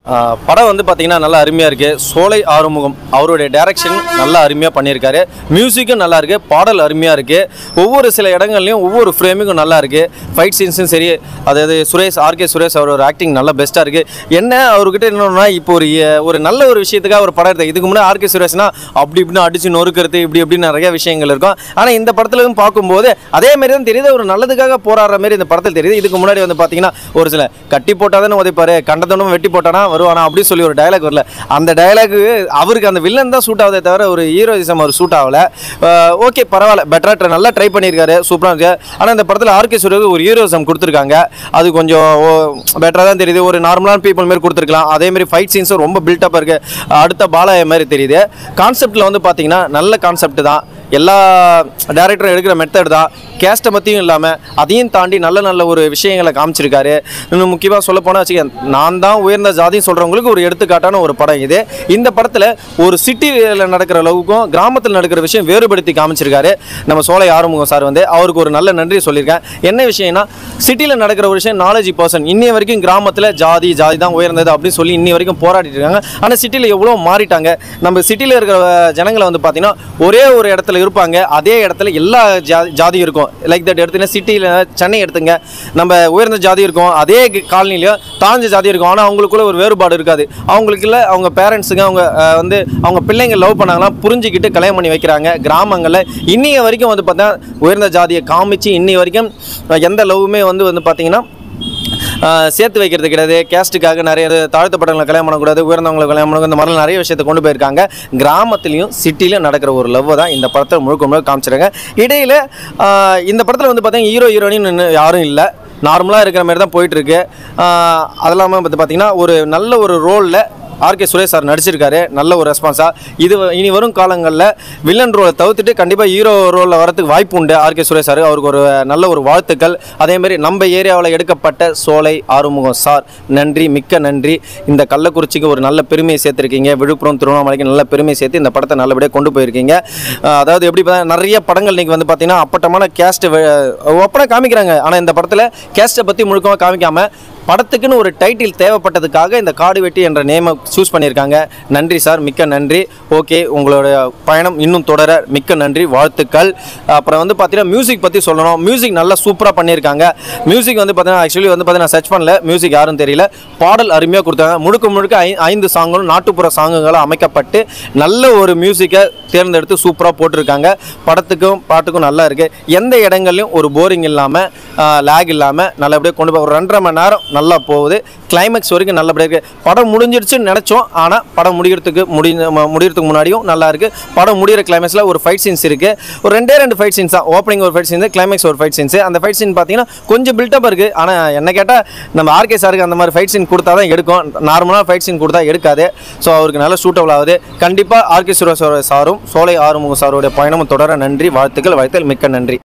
ஆஹ் படம் வந்து பார்த்தீங்கன்னா நல்லா அருமையாக இருக்குது சோலை ஆறுமுகம் அவருடைய டைரக்ஷன் நல்லா அருமையாக பண்ணியிருக்காரு மியூசிக்கும் நல்லா இருக்கு பாடல் அருமையாக இருக்குது ஒவ்வொரு சில இடங்கள்லையும் ஒவ்வொரு ஃப்ரேமிங்கும் நல்லா இருக்குது ஃபைட் சீன்ஸும் சரி அதாவது சுரேஷ் ஆர்கே சுரேஷ் அவரோட ஆக்டிங் நல்லா பெஸ்ட்டாக இருக்குது என்ன அவர்கிட்ட என்னன்னா இப்போ ஒரு அஹ், ஒரு நல்ல ஒரு விஷயத்துக்காக ஒரு படம் எடுத்த இதுக்கு முன்னாடி ஆர்கே சுரேஷ்னா அப்படி இப்படின்னு அடிச்சு நொறுக்கிறது இப்படி இப்படின்னு நிறைய விஷயங்கள் இருக்கும் ஆனால் இந்த படத்துலையும் பார்க்கும்போது அதே மாதிரி தான் தெரியுது ஒரு நல்லதுக்காக போராடுற மாதிரி இந்த படத்தில் தெரியுது இதுக்கு முன்னாடி வந்து பார்த்தீங்கன்னா ஒரு சில கட்டி போட்டாதானே உதைப்பாரு கண்டதனும் வெட்டி போட்டானா வருவானா அப்படின்னு சொல்லி ஒரு டயலாக் வரல அந்த டயலாக் அவருக்கு அந்த வில்லன் தான் சூட் ஆகுதே தவிர ஒரு ஹீரோயிசம் அவர் சூட் ஆகல ஓகே பரவாயில்ல பெட்டரா நல்லா ட்ரை பண்ணியிருக்காரு சூப்பராக இருக்கு ஆனால் இந்த படத்தில் ஆர்கே சுரேஷ் ஒரு ஹீரோயிசம் கொடுத்துருக்காங்க அது கொஞ்சம் பெட்டராக தான் தெரியுது ஒரு நார்மலான பீப்புள் மாதிரி கொடுத்துருக்கலாம் அதே மாதிரி ஃபைட் சீன்ஸும் ரொம்ப பில்டப்பாக இருக்கு அடுத்த பாலாய மாதிரி தெரியுது கான்செப்டில் வந்து பார்த்தீங்கன்னா நல்ல கான்செப்ட் தான் எல்லா டேரக்டரும் எடுக்கிற மெத்தட் தான் கேஸ்ட்டை பற்றியும் இல்லாமல் அதையும் தாண்டி நல்ல நல்ல ஒரு விஷயங்களை காமிச்சிருக்காரு இன்னும் முக்கியமாக சொல்ல போனால் வச்சுக்க நான் தான் உயர்ந்த ஜாதின்னு சொல்கிறவங்களுக்கு ஒரு எடுத்துக்காட்டான ஒரு படம் இது இந்த படத்தில் ஒரு சிட்டியில் நடக்கிற அளவுக்கும் கிராமத்தில் நடக்கிற விஷயம் வேறுபடுத்தி காமிச்சிருக்காரு நம்ம சோலை ஆறுமுகம் சார் வந்து அவருக்கு ஒரு நல்ல நன்றி சொல்லியிருக்கேன் என்ன விஷயம்னா சிட்டியில் நடக்கிற ஒரு விஷயம் நாலேஜ் பர்சன் இன்னைய வரைக்கும் கிராமத்தில் ஜாதி ஜாதி தான் உயர்ந்தது அப்படின்னு சொல்லி இன்னி வரைக்கும் போராடிட்டு இருக்காங்க ஆனால் சிட்டியில் எவ்வளோ மாறிட்டாங்க நம்ம சிட்டியில் இருக்கிற ஜனங்களை வந்து பார்த்தீங்கன்னா ஒரே ஒரு இடத்துல இருப்பாங்க அதே இடத்துல எல்லா ஜா ஜாதியும் இருக்கும் லைக் தட் எடுத்தீங்கன்னா சிட்டியில் சென்னை எடுத்துங்க நம்ம உயர்ந்த ஜாதி இருக்கும் அதே காலனிலையும் தாழ்ந்த ஜாதி இருக்கும் ஆனால் அவங்களுக்குள்ள ஒரு வேறுபாடு இருக்காது அவங்களுக்குள்ள அவங்க பேரண்ட்ஸுங்க அவங்க அஹ், வந்து அவங்க பிள்ளைங்க லவ் பண்ணாங்கன்னா புரிஞ்சுக்கிட்டு கல்யாணம் பண்ணி வைக்கிறாங்க கிராமங்களில் இன்னைய வரைக்கும் வந்து பார்த்தா உயர்ந்த ஜாதியை காமிச்சு இன்னி வரைக்கும் அஹ், எந்த லவ்வுமே வந்து வந்து பார்த்தீங்கன்னா ஆஹ் சேர்த்து வைக்கிறது கிடையாது கேஸ்ட்டுக்காக நிறைய இது தாழ்த்தப்பட்டவங்களை கல்யாணம் பண்ணக்கூடாது உயர்ந்தவங்களை கல்யாணம் பண்ணக்கூடாது இந்த மாதிரி நிறைய விஷயத்தை கொண்டு போயிருக்காங்க கிராமத்துலேயும் சிட்டிலையும் நடக்கிற ஒரு லவ் தான் இந்த படத்தில் முழுக்க முழுக்க காமிச்சிருக்காங்க இடையில ஆஹ் இந்த படத்தில் வந்து பார்த்தீங்கன்னா ஹீரோ ஹீரோயின் இன்னும் யாரும் இல்லை நார்மலாக இருக்கிற மாதிரி தான் போயிட்டுருக்கு அது இல்லாமல் வந்து பார்த்தீங்கன்னா ஒரு நல்ல ஒரு ரோலில் ஆர்கே சுரேஷ் சார் நடிச்சிருக்காரு நல்ல ஒரு ரெஸ்பான்ஸாக இது வ- இனி வரும் காலங்களில் வில்லன் ரோலை தவிர்த்துட்டு கண்டிப்பாக ஹீரோ ரோலில் வரதுக்கு வாய்ப்பு உண்டு ஆர்கே சுரேஷ் சார் அவருக்கு ஒரு நல்ல ஒரு வாழ்த்துக்கள் அதே மாதிரி நம்ம ஏரியாவில் எடுக்கப்பட்ட சோலை ஆறுமுகம் சார் நன்றி மிக்க நன்றி இந்த கள்ளக்குறிச்சிக்கு ஒரு நல்ல பெருமையை சேர்த்துருக்கீங்க விழுப்புரம் திருவண்ணாமலைக்கு நல்ல பெருமையை சேர்த்து இந்த படத்தை நல்லபடியாக கொண்டு போயிருக்கீங்க அஹ் அதாவது எப்படி பார்த்தா நிறைய படங்கள் இன்னைக்கு வந்து பார்த்தீங்கன்னா அப்பட்டமான கேஸ்ட் ஒப்பனை காமிக்கிறாங்க ஆனால் இந்த படத்தில் கேஸ்ட்டை பற்றி முழுக்கமாக காமிக்காம படத்துக்குன்னு ஒரு டைட்டில் தேவைப்பட்டதுக்காக இந்த காடு வெட்டி என்ற நேமை சூஸ் பண்ணியிருக்காங்க நன்றி சார் மிக்க நன்றி ஓகே உங்களோட பயணம் இன்னும் தொடர மிக்க நன்றி வாழ்த்துக்கள் அப்புறம் வந்து பார்த்தீங்கன்னா மியூசிக் பற்றி சொல்லணும் மியூசிக் நல்லா சூப்பராக பண்ணியிருக்காங்க மியூசிக் வந்து பார்த்தீங்கன்னா ஆக்சுவலி வந்து பார்த்தீங்கன்னா சர்ச் பண்ணல மியூசிக் யாரும் தெரியல பாடல் அருமையாக கொடுத்தாங்க முழுக்க முழுக்க ஐ ஐந்து சாங்களும் நாட்டுப்புற சாங்குகளும் அமைக்கப்பட்டு நல்ல ஒரு மியூசிக்கை தேர்ந்தெடுத்து சூப்பராக போட்டிருக்காங்க படத்துக்கும் பாட்டுக்கும் நல்லா இருக்குது எந்த இடங்கள்லையும் ஒரு போரிங் இல்லாமல் லேக் இல்லாமல் நல்லபடியாக கொண்டு போய் ஒரு ரெண்டரை மணி நேரம் நல்லா போகுது கிளைமேக்ஸ் வரைக்கும் நல்லபடியாக இருக்குது படம் முடிஞ்சிருச்சுன்னு நினச்சோம் ஆனால் படம் முடிகிறதுக்கு முடி ம- முடியறதுக்கு முன்னாடியும் நல்லா இருக்குது படம் முடிகிற கிளைமேக்ஸில் ஒரு ஃபைட் சீன்ஸ் இருக்குது ஒரு ரெண்டே ரெண்டு ஃபைட் சீன்ஸ் தான் ஓப்பனிங் ஒரு ஃபைட் சீன்ஸ் கிளைமேக்ஸ் ஒரு ஃபைட் சீன்ஸ் அந்த ஃபைட் சீன் பார்த்தீங்கன்னா கொஞ்சம் பில்டப் இருக்குது ஆனால் என்ன கேட்டால் நம்ம ஆர்கே சாருக்கு அந்த மாதிரி ஃபைட் சீன் கொடுத்தா தான் எடுக்கும் நார்மலாக ஃபைட் சீன் கொடுத்தா எடுக்காது ஸோ அவருக்கு நல்ல சூட்டபிள் ஆகுது கண்டிப்பாக ஆர்கே சுரேஷ் சாரும் சோலை ஆறுமுக சாரோடைய பயணமும் தொடர நன்றி வாழ்த்துக்கள் வாழ்த்தல் மிக்க நன்றி